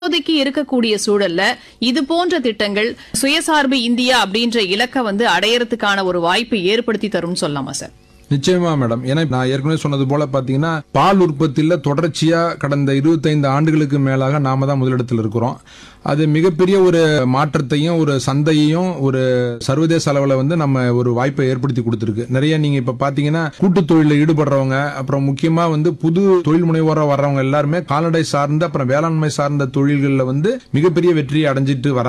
இப்போதைக்கு இருக்கக்கூடிய சூழல்ல இது போன்ற திட்டங்கள் சுயசார்பு இந்தியா அப்படின்ற இலக்கை வந்து அடையறதுக்கான ஒரு வாய்ப்பை ஏற்படுத்தி தரும்னு சொல்லலாமா சார் நிச்சயமா மேடம் ஏன்னா நான் ஏற்கனவே சொன்னது போல பாத்தீங்கன்னா பால் உற்பத்தியில தொடர்ச்சியா கடந்த 25 ஆண்டுகளுக்கு மேலாக நாம தான் முதலிடத்தில் இருக்கிறோம் அது மிகப்பெரிய ஒரு மாற்றத்தையும் ஒரு சந்தையையும் ஒரு சர்வதேச அளவில் வந்து நம்ம ஒரு வாய்ப்பை ஏற்படுத்தி கொடுத்துருக்கு நிறைய நீங்க இப்ப பாத்தீங்கன்னா கூட்டு தொழிலில் ஈடுபடுறவங்க அப்புறம் முக்கியமா வந்து புது தொழில் முனைவோரா வர்றவங்க எல்லாருமே கால்நடை சார்ந்த அப்புறம் வேளாண்மை சார்ந்த தொழில்களில் வந்து மிகப்பெரிய வெற்றியை அடைஞ்சிட்டு வராங்க